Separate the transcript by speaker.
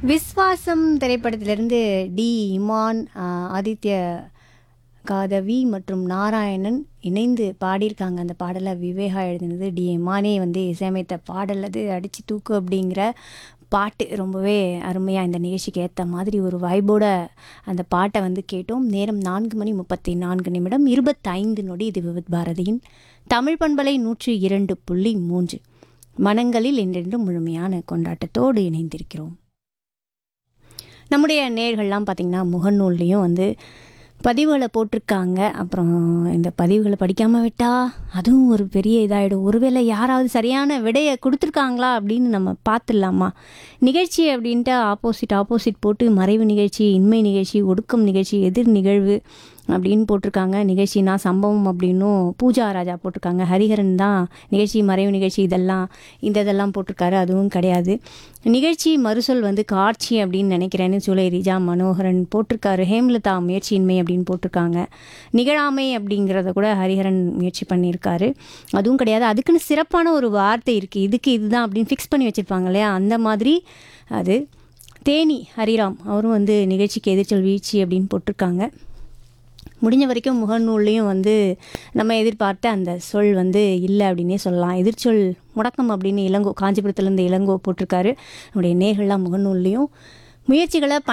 Speaker 1: விஸ்வாசம் திரைப்படத்திலிருந்து டி இமான் ஆஹ், ஆதித்ய காதவி மற்றும் நாராயணன் இணைந்து பாடியிருக்காங்க அந்த பாடலை விவேகா எழுதினது டி இமானே வந்து இசையமைத்த பாடல் அது அடித்து தூக்கு அப்படிங்கிற பாட்டு ரொம்பவே அருமையாக இந்த நிகழ்ச்சிக்கு ஏற்ற மாதிரி ஒரு வைபோட அந்த பாட்டை வந்து கேட்டோம் நேரம் நான்கு மணி முப்பத்தி நான்கு நிமிடம் இருபத்தைந்து நொடி இது விவித் பாரதியின் தமிழ் பண்பலை நூற்றி இரண்டு புள்ளி மூன்று மனங்களில் என்றென்றும் முழுமையான கொண்டாட்டத்தோடு இணைந்திருக்கிறோம் நம்முடைய நேர்கள்லாம் பார்த்திங்கன்னா முகநூல்லையும் வந்து பதிவுகளை போட்டிருக்காங்க அப்புறம் இந்த பதிவுகளை படிக்காமல் விட்டா அதுவும் ஒரு பெரிய இதாகிடும் ஒருவேளை யாராவது சரியான விடையை கொடுத்துருக்காங்களா அப்படின்னு நம்ம பார்த்துடலாமா நிகழ்ச்சி அப்படின்ட்டு ஆப்போசிட் ஆப்போசிட் போட்டு மறைவு நிகழ்ச்சி இன்மை நிகழ்ச்சி ஒடுக்கம் நிகழ்ச்சி எதிர் நிகழ்வு அப்படின்னு போட்டிருக்காங்க நிகழ்ச்சினா சம்பவம் அப்படின்னும் பூஜா ராஜா போட்டிருக்காங்க ஹரிஹரன் தான் நிகழ்ச்சி மறைவு நிகழ்ச்சி இதெல்லாம் இந்த இதெல்லாம் போட்டிருக்காரு அதுவும் கிடையாது நிகழ்ச்சி மறுசொல் வந்து காட்சி அப்படின்னு நினைக்கிறேன்னு சூலை ரிஜா மனோகரன் போட்டிருக்காரு ஹேம்லதா முயற்சியின்மை அப்படின்னு போட்டிருக்காங்க நிகழாமை அப்படிங்கிறத கூட ஹரிஹரன் முயற்சி பண்ணியிருக்காரு அதுவும் கிடையாது அதுக்குன்னு சிறப்பான ஒரு வார்த்தை இருக்குது இதுக்கு இதுதான் அப்படின்னு ஃபிக்ஸ் பண்ணி வச்சுருப்பாங்க இல்லையா அந்த மாதிரி அது தேனி ஹரிராம் அவரும் வந்து நிகழ்ச்சிக்கு எதிர்ச்சொல் வீழ்ச்சி அப்படின்னு போட்டிருக்காங்க முடிஞ்ச வரைக்கும் முகநூல்லையும் வந்து நம்ம எதிர்பார்த்த அந்த சொல் வந்து இல்லை அப்படின்னே சொல்லலாம் எதிர்ச்சொல் முடக்கம் அப்படின்னு இளங்கோ காஞ்சிபுரத்துலேருந்து இளங்கோ போட்டிருக்காரு நம்முடைய நேர்கள்லாம் முகநூல்லையும் முயற்சிகளை